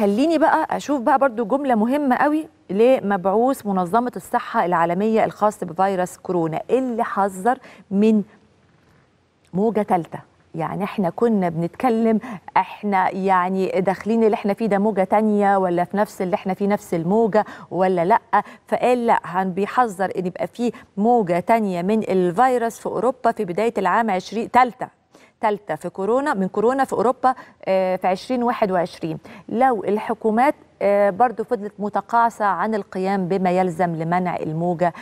خليني بقى اشوف بقى برضو جمله مهمه قوي لمبعوث منظمه الصحه العالميه الخاص بفيروس كورونا اللي حذر من موجه ثالثه يعني احنا كنا بنتكلم احنا يعني داخلين اللي احنا فيه ده موجه تانية ولا في نفس اللي احنا فيه نفس الموجه ولا لا فقال لا هن بيحذر ان يبقى فيه موجه تانية من الفيروس في اوروبا في بدايه العام 20 ثالثه ثالثه في كورونا من كورونا في اوروبا آه، في 2021 لو الحكومات آه، برضو فضلت متقاعسه عن القيام بما يلزم لمنع الموجه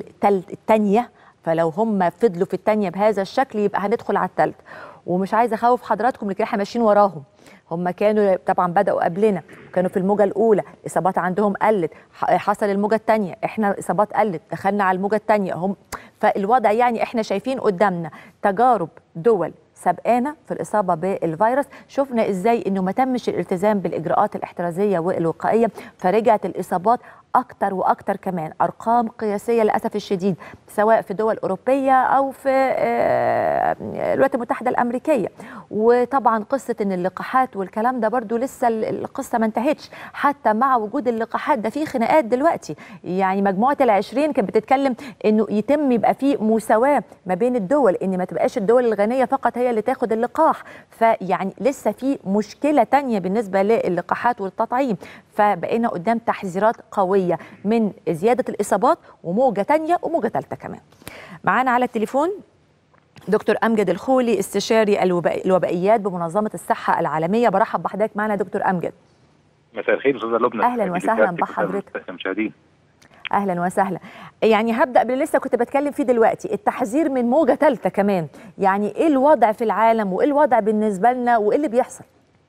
الثانيه فلو هم فضلوا في الثانيه بهذا الشكل يبقى هندخل على الثالث ومش عايزه اخوف حضراتكم لكن احنا ماشيين وراهم هم كانوا طبعا بداوا قبلنا كانوا في الموجه الاولى الاصابات عندهم قلت ح- حصل الموجه الثانيه احنا الاصابات قلت دخلنا على الموجه الثانيه هم فالوضع يعني احنا شايفين قدامنا تجارب دول سبقانا في الاصابه بالفيروس شفنا ازاي انه ما تمش الالتزام بالاجراءات الاحترازيه والوقائيه فرجعت الاصابات اكتر واكتر كمان ارقام قياسيه للاسف الشديد سواء في دول اوروبيه او في آه، الولايات المتحده الامريكيه وطبعا قصه ان اللقاحات والكلام ده برضو لسه ال- القصه ما انتهتش حتى مع وجود اللقاحات ده في خناقات دلوقتي يعني مجموعه العشرين كانت بتتكلم انه يتم يبقى في مساواه ما بين الدول ان ما تبقاش الدول الغنيه فقط هي اللي تاخد اللقاح فيعني لسه في مشكله تانية بالنسبه للقاحات والتطعيم فبقينا قدام تحذيرات قويه من زياده الاصابات وموجه تانية وموجه ثالثه كمان معانا على التليفون دكتور امجد الخولي استشاري الوبا- الوبائيات بمنظمه الصحه العالميه برحب بحضرتك معنا دكتور امجد مساء الخير استاذه لبنى أهلاً وسهلاً بحضرتك. المشاهدين اهلا وسهلا يعني هبدا باللي لسه كنت بتكلم فيه دلوقتي التحذير من موجه ثالثه كمان يعني ايه الوضع في العالم وايه الوضع بالنسبه لنا وايه اللي بيحصل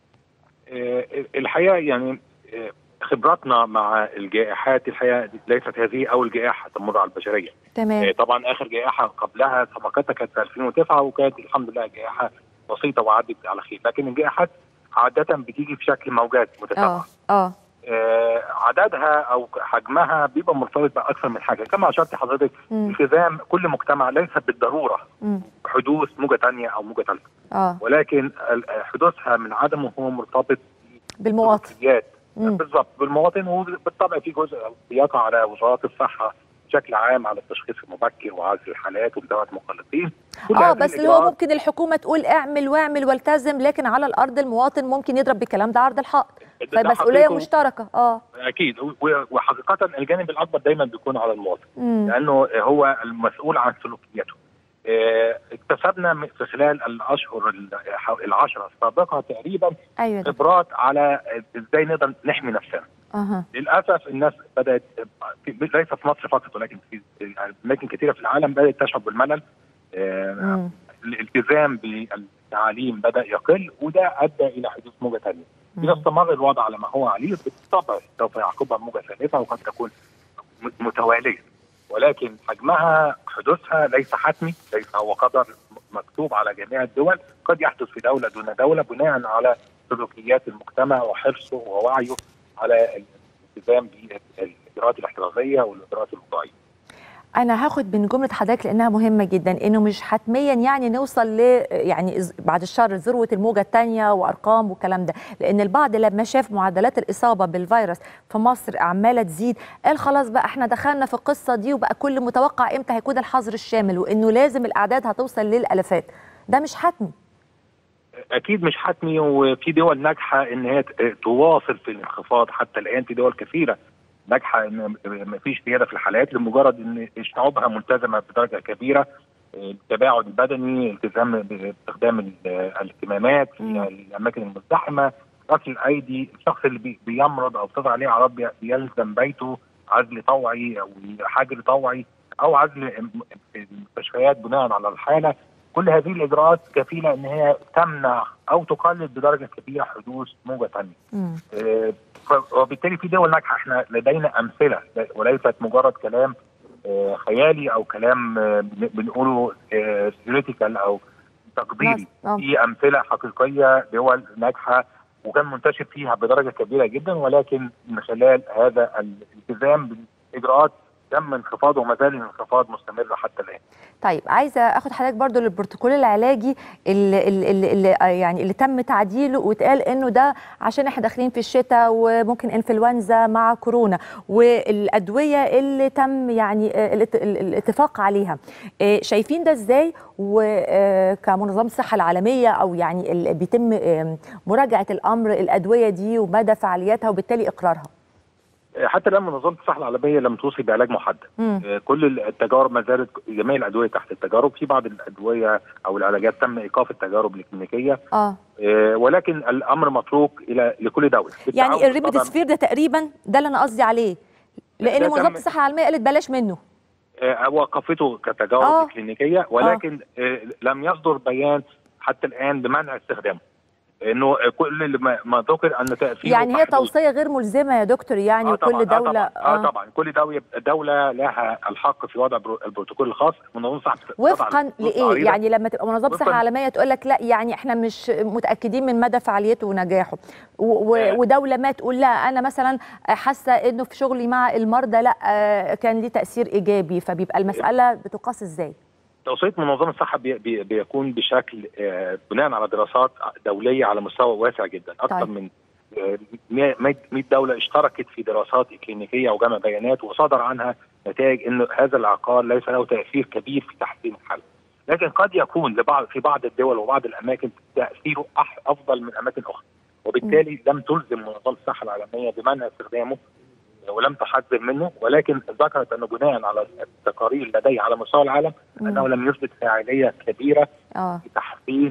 آه، الحقيقه يعني آه، خبراتنا مع الجائحات الحقيقه ليست هذه اول جائحه تمر على البشريه آه، تمام طبعا اخر جائحه قبلها سبقتها كانت في 2009 وكانت الحمد لله جائحه بسيطه وعدت على خير لكن الجائحات عاده بتيجي في شكل موجات اه متتابعه اه آه، عددها او حجمها بيبقى مرتبط باكثر من حاجه كما اشرت حضرتك مم. التزام كل مجتمع ليس بالضروره مم. حدوث موجه ثانيه او موجه ثالثه اه ولكن ال- حدوثها من عدمه هو مرتبط بالمواطن بالسلوكيات مم. بالضبط بالمواطن وبالطبع في جزء بيقع على وزارات الصحه بشكل عام على التشخيص المبكر وعزل الحالات ومتابعه المخلطين كل اه هذه بس اللي هو الإجراءات- ممكن الحكومه تقول اعمل واعمل والتزم لكن على الارض المواطن ممكن يضرب بالكلام ده عرض الحائط ده فالمسؤوليه حقيقته- مشتركه اه اكيد و- وحقيقه الجانب الاكبر دايما بيكون على المواطن مم. لانه هو المسؤول عن سلوكياته آه، اكتسبنا من- في خلال الاشهر ال- العشره السابقه تقريبا ايوه ده. خبرات على ازاي نقدر نحمي نفسنا اها للاسف الناس بدات في- ليس في مصر فقط ولكن في اماكن كثيره في العالم بدات تشعر بالملل آه، مم. الالتزام بالتعليم بدا يقل وده ادى الى حدوث موجه ثانيه اذا مم. استمر الوضع على ما هو عليه بالطبع سوف يعقبها موجه ثالثه وقد تكون م- متواليه ولكن حجمها حدوثها ليس حتمي ليس هو قدر مكتوب على جميع الدول قد يحدث في دوله دون دوله بناء على سلوكيات المجتمع وحرصه ووعيه على الالتزام بالاجراءات الاحترازيه والاجراءات الوقائيه. انا هاخد من جمله حضرتك لانها مهمه جدا انه مش حتميا يعني نوصل ل يعني ز- بعد الشر ذروه الموجه الثانيه وارقام والكلام ده لان البعض لما شاف معدلات الاصابه بالفيروس في مصر عماله تزيد قال خلاص بقى احنا دخلنا في القصه دي وبقى كل متوقع امتى هيكون الحظر الشامل وانه لازم الاعداد هتوصل للالافات ده مش حتمي اكيد مش حتمي وفي دول ناجحه ان هي ت- تواصل في الانخفاض حتى الان في دول كثيره ناجحه ان ما فيش زياده في الحالات لمجرد ان شعوبها ملتزمه بدرجه كبيره التباعد البدني التزام باستخدام ال- الاهتمامات في مم. الاماكن المزدحمه غسل الايدي الشخص اللي بي- بيمرض او بتظهر عليه اعراض بي- بيلزم بيته عزل طوعي او حجر طوعي او عزل في المستشفيات بناء على الحاله كل هذه الاجراءات كفيله ان هي تمنع او تقلل بدرجه كبيره حدوث موجه ثانيه. مم. آه، ف- وبالتالي في دول ناجحه احنا لدينا امثله وليست مجرد كلام آه، خيالي او كلام آه، بن- بنقوله ثيوريتيكال او تقديري ناس- آه. في امثله حقيقيه دول ناجحه وكان منتشر فيها بدرجه كبيره جدا ولكن من خلال هذا الالتزام بالاجراءات تم انخفاضه وما زال الانخفاض مستمر حتى الان. طيب عايزه اخد حضرتك برضو للبروتوكول العلاجي اللي, اللي, اللي يعني اللي تم تعديله واتقال انه ده عشان احنا داخلين في الشتاء وممكن انفلونزا مع كورونا والادويه اللي تم يعني الاتفاق عليها شايفين ده ازاي وكمنظمه الصحه العالميه او يعني اللي بيتم مراجعه الامر الادويه دي ومدى فعاليتها وبالتالي اقرارها حتى الان منظمه الصحه العالميه لم توصي بعلاج محدد مم. كل التجارب ما زالت جميع الادويه تحت التجارب في بعض الادويه او العلاجات تم ايقاف التجارب الكلينيكيه اه ولكن الامر متروك الى لكل دوله يعني الريمديسفير ده تقريبا ده اللي انا قصدي عليه لان منظمه الصحه العالميه قالت بلاش منه وقفته كتجارب آه. كلينيكيه ولكن آه. لم يصدر بيان حتى الان بمنع استخدامه انه كل اللي ما ذكر ان تاثيره يعني هي توصيه غير ملزمه يا دكتور يعني آه وكل طبعًا دوله آه طبعا, آه. طبعا كل دوله دوله لها الحق في وضع البروتوكول الخاص منظمه الصحه وفقا لايه يعني لما تبقى منظمه الصحه العالميه تقول لك لا يعني احنا مش متاكدين من مدى فعاليته ونجاحه و آه. ودوله ما تقول لا انا مثلا حاسه انه في شغلي مع المرضى لا كان ليه تاثير ايجابي فبيبقى المساله بتقاس ازاي توصيه منظمه الصحه بي بي بيكون بشكل بناء على دراسات دوليه على مستوى واسع جدا اكثر طيب. من 100 دوله اشتركت في دراسات كلينيكيه وجمع بيانات وصدر عنها نتائج انه هذا العقار ليس له تاثير كبير في تحسين الحاله لكن قد يكون لبعض في بعض الدول وبعض الاماكن تاثيره افضل من اماكن اخرى وبالتالي م. لم تلزم منظمه الصحه العالميه بمنع استخدامه ولم تحذر منه ولكن ذكرت انه بناء على التقارير لدي على مستوى العالم مم. انه لم يثبت فاعليه كبيره اه في تحسين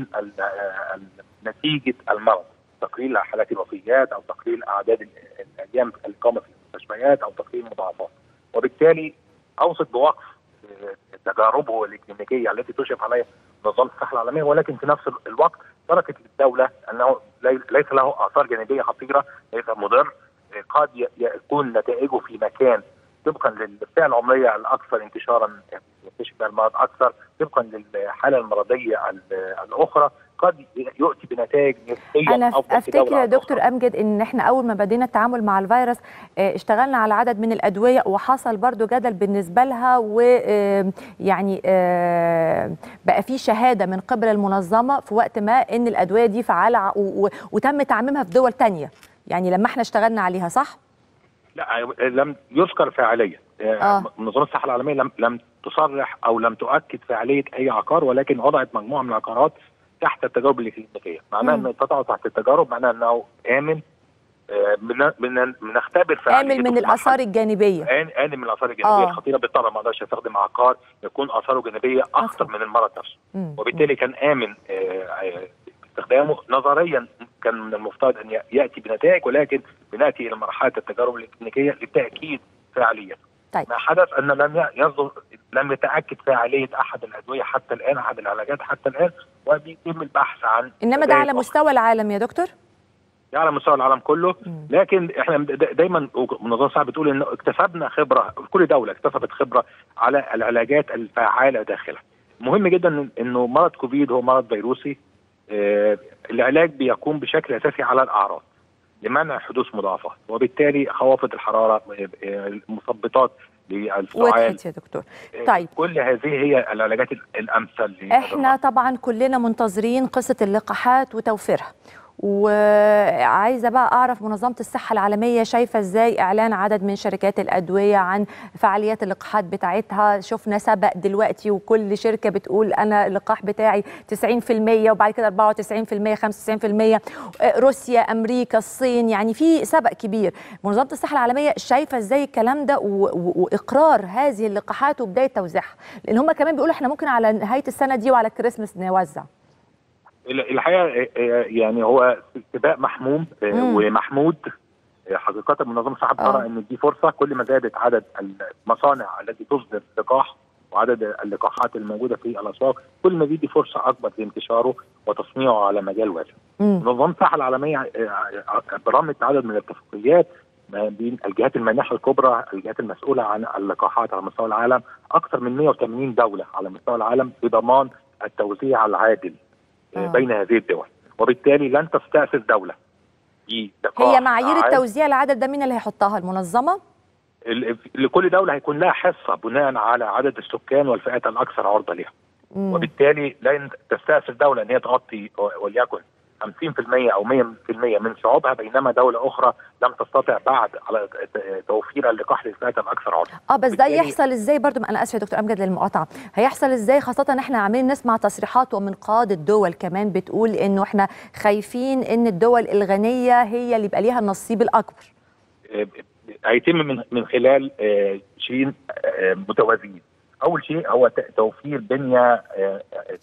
نتيجه المرض تقليل حالات الوفيات او تقليل اعداد الايام الاقامه في المستشفيات او تقليل المضاعفات وبالتالي اوصت بوقف تجاربه الكلينيكيه التي تشرف عليها منظمه الصحه العالميه ولكن في نفس الوقت تركت للدوله انه ليس له اثار جانبيه خطيره ليس مضر قد يكون نتائجه في مكان طبقا للفئه العمريه الاكثر انتشارا يكتشف بها المرض اكثر طبقا للحاله المرضيه الاخرى قد يؤتي بنتائج نسبيا انا افضل افتكر يا دكتور امجد ان احنا اول ما بدينا التعامل مع الفيروس اشتغلنا على عدد من الادويه وحصل برضو جدل بالنسبه لها ويعني بقى في شهاده من قبل المنظمه في وقت ما ان الادويه دي فعاله وتم تعميمها في دول تانية يعني لما احنا اشتغلنا عليها صح؟ لا لم يذكر فاعليه آه. منظمه الصحه العالميه لم لم تصرح او لم تؤكد فاعليه اي عقار ولكن وضعت مجموعه من العقارات تحت التجارب الكلينيكيه معناه انه تضعه تحت التجارب معناه انه امن بنختبر فعاليته امن من الاثار الجانبيه امن من الاثار الجانبيه آه. الخطيره بالطبع ما اقدرش استخدم عقار يكون اثاره جانبيه اخطر من المرض نفسه مم. وبالتالي كان امن آه استخدامه نظريا كان من المفترض ان ياتي بنتائج ولكن بناتي الى مرحله التجارب الكلينيكيه لتاكيد فاعليته. طيب. ما حدث ان لم يصدر لم يتاكد فاعليه احد الادويه حتى الان احد العلاجات حتى الان وبيتم البحث عن انما ده على مستوى العالم يا دكتور؟ ده على مستوى العالم كله مم. لكن احنا دايما منظمه الصحه بتقول انه اكتسبنا خبره كل دوله اكتسبت خبره على العلاجات الفعاله داخلها. مهم جدا انه مرض كوفيد هو مرض فيروسي آه العلاج بيقوم بشكل اساسي على الاعراض لمنع حدوث مضاعفات وبالتالي خوافض الحراره المثبطات للفعال وضحت يا دكتور طيب كل هذه هي العلاجات الامثل احنا طبعا كلنا منتظرين قصه اللقاحات وتوفيرها وعايزه بقى اعرف منظمه الصحه العالميه شايفه ازاي اعلان عدد من شركات الادويه عن فعاليات اللقاحات بتاعتها شفنا سبق دلوقتي وكل شركه بتقول انا اللقاح بتاعي 90% وبعد كده 94% 95% روسيا امريكا الصين يعني في سبق كبير منظمه الصحه العالميه شايفه ازاي الكلام ده واقرار هذه اللقاحات وبدايه توزيعها لان هم كمان بيقولوا احنا ممكن على نهايه السنه دي وعلى الكريسماس نوزع الحقيقه يعني هو سباق محموم ومحمود حقيقه منظمه الصحه بترى ان دي فرصه كل ما زادت عدد المصانع التي تصدر لقاح وعدد اللقاحات الموجوده في الاسواق كل ما بيدي فرصه اكبر لانتشاره وتصنيعه على مجال واسع. منظمه الصحه العالميه برمت عدد من الاتفاقيات ما بين الجهات المانحه الكبرى الجهات المسؤوله عن اللقاحات على مستوى العالم اكثر من 180 دوله على مستوى العالم بضمان التوزيع العادل آه. بين هذه الدول وبالتالي لن تستأثر دولة هي معايير التوزيع العدد ده مين اللي هيحطها المنظمة؟ ال- لكل دوله هيكون لها حصه بناء على عدد السكان والفئات الاكثر عرضه لها مم. وبالتالي لن تستأثر دولة أن هي تغطي وليكن 50% أو 100% من شعوبها بينما دولة أخرى لم تستطع بعد على توفير اللقاح للفئات الأكثر عرضة. اه بس ده بالتالي- يحصل ازاي برضو انا اسفه يا دكتور امجد للمقاطعه هيحصل ازاي خاصه ان احنا عاملين نسمع تصريحات ومن قاده الدول كمان بتقول انه احنا خايفين ان الدول الغنيه هي اللي يبقى ليها النصيب الاكبر آه، هيتم من من خلال آه، شيء آه، متوازيين. أول شيء هو ت- توفير بنية آه،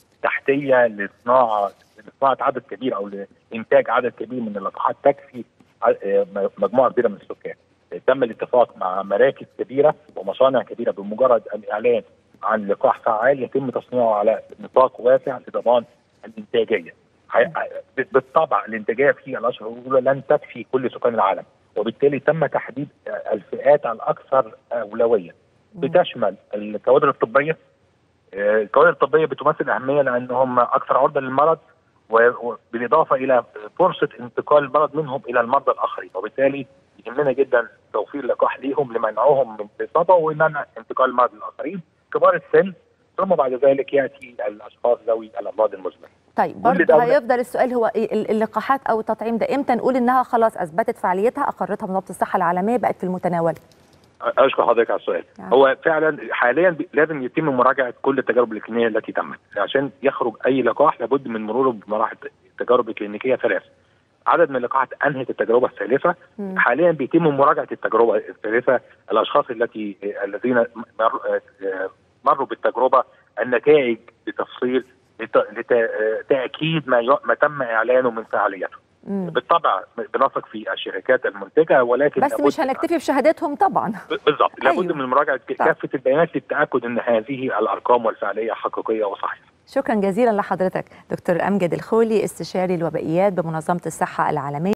تحتية لصناعة لصناعة عدد كبير أو لإنتاج عدد كبير من اللقاحات تكفي آه، مجموعة كبيرة من السكان. تم الاتفاق مع مراكز كبيره ومصانع كبيره بمجرد الاعلان عن لقاح فعال يتم تصنيعه على نطاق واسع لضمان الانتاجيه. هي- بالطبع الانتاجيه في الاشهر الاولى لن تكفي كل سكان العالم وبالتالي تم تحديد الفئات الاكثر اولويه بتشمل الكوادر الطبيه آه، الكوادر الطبيه بتمثل اهميه لانهم اكثر عرضه للمرض و- وبالاضافه الى فرصه انتقال المرض منهم الى المرضى الاخرين وبالتالي يهمنا جدا توفير لقاح ليهم لمنعهم من الاصابه ومنع انتقال المرض للاخرين كبار السن ثم بعد ذلك ياتي الاشخاص ذوي الامراض المزمنه طيب برضه دولة- هيفضل السؤال هو إيه ال- اللقاحات او التطعيم ده امتى نقول انها خلاص اثبتت فعاليتها اقرتها منظمه الصحه العالميه بقت في المتناول اشكر حضرتك على السؤال نعم. هو فعلا حاليا ب- لازم يتم مراجعه كل التجارب الكلينيه التي تمت عشان يخرج اي لقاح لابد من مروره بمراحل التجارب الكلينيكيه ثلاث عدد من اللقاحات انهت التجربه الثالثه مم. حاليا بيتم مراجعه التجربه الثالثه الاشخاص التي الذين مر- مروا بالتجربه النتائج بتفصيل لت- لتاكيد ما ي- ما تم اعلانه من فعاليته مم. بالطبع بنثق في الشركات المنتجه ولكن بس لابد- مش هنكتفي بشهادتهم طبعا بالضبط لابد أيوه. من مراجعه ك- طبعا. كافه البيانات للتاكد ان هذه الارقام والفعاليه حقيقيه وصحيحه شكرا جزيلا لحضرتك دكتور امجد الخولي استشاري الوبائيات بمنظمه الصحه العالميه